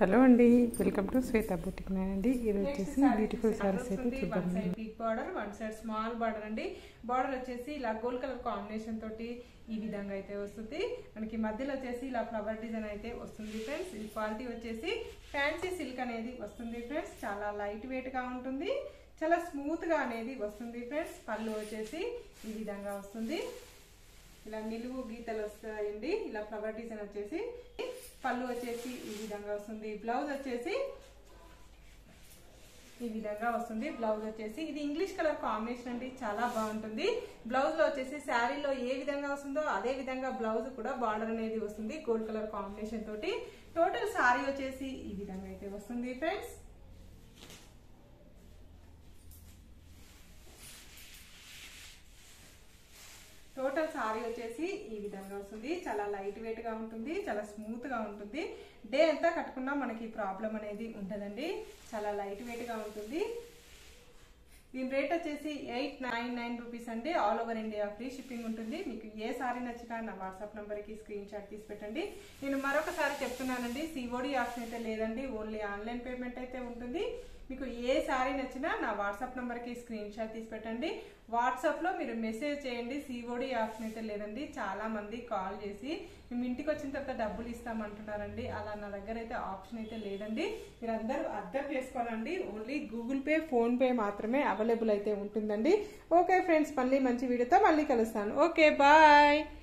hello అండి welcome to Shweta boutique అండి ఇది వచ్చేసి బ్యూటిఫుల్ సారీస్ అయితే వన్ చూద్దాం side big border one side small border అండి బార్డర్ వచ్చేసి ఇలా గోల్డ్ కలర్ కాంబినేషన్ తోటి ఈ విధంగా అయితే వస్తుంది మనకి మధ్యలో వచ్చేసి ఇలా ఫ్లవర్ డిజైన్ అయితే వస్తుంది ఫ్రెండ్స్ ఈ క్వాలిటీ వచ్చేసి ఫ్యాన్సీ సిల్క్ అనేది వస్తుంది ఫ్రెండ్స్ చాలా లైట్ వెయిట్ గా ఉంటుంది చాలా స్మూత్ గా అనేది వస్తుంది ఫ్రెండ్స్ పళ్ళు వచ్చేసి ఈ విధంగా వస్తుంది ఇలా నిలువు గీతలు వస్తాయండి ఇలా ఫ్లవర్ డిజైన్ వచ్చేసి పళ్ళు వచ్చేసి ఈ విధంగా వస్తుంది బ్లౌజ్ వచ్చేసి ఈ విధంగా వస్తుంది బ్లౌజ్ వచ్చేసి ఇది ఇంగ్లీష్ కలర్ కాంబినేషన్ అండి చాలా బాగుంటుంది బ్లౌజ్ లో వచ్చేసి శారీలో ఏ విధంగా వస్తుందో అదే విధంగా బ్లౌజ్ కూడా బార్డర్ అనేది వస్తుంది గోల్డ్ కలర్ కాంబినేషన్ తోటి టోటల్ శారీ వచ్చేసి ఈ విధంగా అయితే వస్తుంది ఫ్రెండ్స్ టోటల్ సారీ వచ్చేసి ఈ విధంగా వస్తుంది చాలా లైట్ వెయిట్ గా ఉంటుంది చాలా స్మూత్ గా ఉంటుంది డే అంతా కట్టుకున్నా మనకి ప్రాబ్లం అనేది ఉంటదండి చాలా లైట్ వెయిట్ గా ఉంటుంది దీని రేట్ వచ్చేసి ఎయిట్ నైన్ నైన్ రూపీస్ అండి all over India free shipping ఉంటుంది మీకు ఏ సారీ నచ్చినా నా వాట్సాప్ నంబర్కి స్క్రీన్ షాట్ తీసి పెట్టండి నేను మరొకసారి చెప్తున్నానండి సిఓడి ఆప్షన్ అయితే లేదండి ఓన్లీ ఆన్లైన్ పేమెంట్ అయితే ఉంటుంది మీకు ఏ సారీ నచ్చినా నా వాట్సాప్ నంబర్కి స్క్రీన్ షాట్ తీసి పెట్టండి వాట్సాప్లో మీరు మెసేజ్ చేయండి సిఓడి ఆప్షన్ అయితే లేదండి చాలా మంది కాల్ చేసి మేము ఇంటికి వచ్చిన తర్వాత డబ్బులు ఇస్తామంటున్నారండి అలా నా దగ్గర అయితే ఆప్షన్ అయితే లేదండి మీరు అందరూ అర్థం చేసుకోవాలండి only Google Pay PhonePe మాత్రమే అవైలబుల్ అయితే ఉంటుందండి ఓకే ఫ్రెండ్స్ మళ్ళీ మంచి వీడియోతో మళ్ళీ కలుస్తాను ఓకే బాయ్